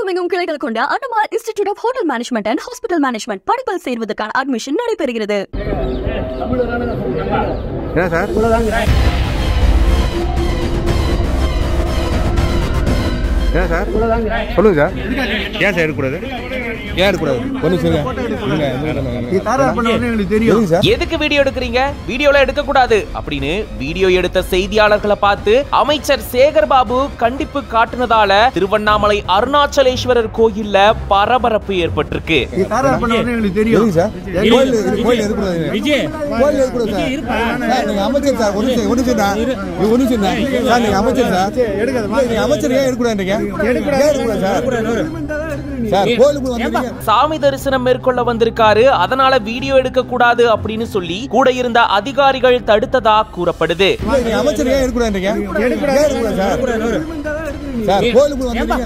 தமிழகமெங்கும் கிளைகள் கொண்ட Annamal institute of hotel management and hospital management படிப்பில் சேர்வதற்கான அட்மிஷன் நடைபெறுகிறது என்ன சார் என்ன சார் சொல்லுங்க சார் ஏன் சார் எடுக்கக்கூடாது ஏன் எடுக்கக்கூடாது ஒன்றும் சொல்லுங்க சார் எதுக்கு வீடியோ எடுக்கிறீங்க வீடியோல எடுக்க கூடாது அப்படின்னு வீடியோ எடுத்த செய்தியாளர்களை பார்த்து அமைச்சர் சேகர் பாபு கண்டிப்பு காட்டுனதால திருவண்ணாமலை அருணாச்சலேஸ்வரர் கோயில்ல பரபரப்பு ஏற்பட்டிருக்கு எதுங்க சார் கோயில் கோயில் எடுக்கக்கூடாது கோயில் எடுக்கக்கூடாது சார் சார் நீங்க அமைச்சர் சார் ஒன்று ஒன்று சொன்னா ஒன்று சொன்னா சார் நீங்க அமைச்சர் சார் நீங்க அமைச்சர் ஏன் எடுக்கக்கூடாதுன்றீங்க ஏன் எடுக்கக்கூடாது சார் சார் கோயிலுக்கு வந்தீங்க சாமி தரிசனம் மேற்கொள்ள வந்திருக்காரு அதனால வீடியோ எடுக்க கூடாது அப்படின்னு சொல்லி கூட இருந்த அதிகாரிகள் தடுத்ததா கூறப்படுது இல்ல, நீங்க அமைச்சர் ஏன் எடுக்கக்கூடாதுன்றீங்க ஏன் எடுக்கக்கூடாது சார் சார் கோயிலுக்கு வந்தீங்க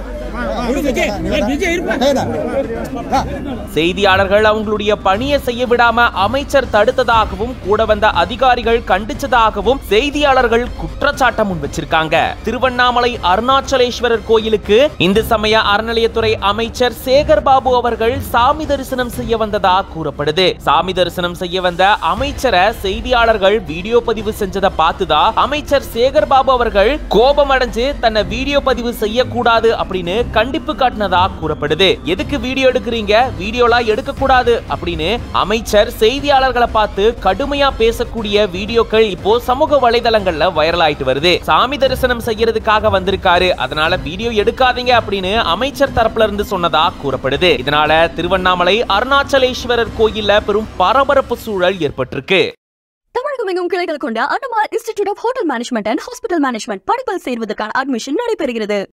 செய்தியாளர்கள் அவங்களுடைய பணியை செய்ய விடாம அமைச்சர் தடுத்ததாகவும் கூட வந்த அதிகாரிகள் கண்டிச்சதாகவும் செய்தியாளர்கள் குற்றச்சாட்டை முன் வச்சிருக்காங்க திருவண்ணாமலை அருணாச்சலேஸ்வரர் கோயிலுக்கு இந்து சமய அறநிலையத்துறை அமைச்சர் சேகர் பாபு அவர்கள் சாமி தரிசனம் செய்ய வந்ததா கூறப்படுது சாமி தரிசனம் செய்ய வந்த அமைச்சரை செய்தியாளர்கள் வீடியோ பதிவு செஞ்சதை பார்த்துதான் அமைச்சர் சேகர் பாபு அவர்கள் கோபம் அடைஞ்சு தன்னை வீடியோ பதிவு செய்யக்கூடாது அப்படின்னு கண்டிப்பு காட்டினதா கூறப்படுது எதுக்கு வீடியோ எடுக்கிறீங்க வீடியோலாம் எடுக்க கூடாது அப்படின்னு அமைச்சர் செய்தியாளர்களை பார்த்து கடுமையா பேசக்கூடிய வீடியோக்கள் இப்போ சமூக வலைதளங்கள்ல வைரல் ஆயிட்டு வருது சாமி தரிசனம் செய்யறதுக்காக வந்திருக்காரு அதனால வீடியோ எடுக்காதீங்க அப்படின்னு அமைச்சர் தரப்புல இருந்து சொன்னதா கூறப்படுது இதனால திருவண்ணாமலை அருணாச்சலேஸ்வரர் கோயில்ல பெரும் பரபரப்பு சூழல் ஏற்பட்டிருக்கு தமிழகமெங்கும் கிளைகள் கொண்ட Annamal institute of hotel management and hospital management படிப்பில் சேர்வதற்கான அட்மிஷன் நடைபெறுகிறது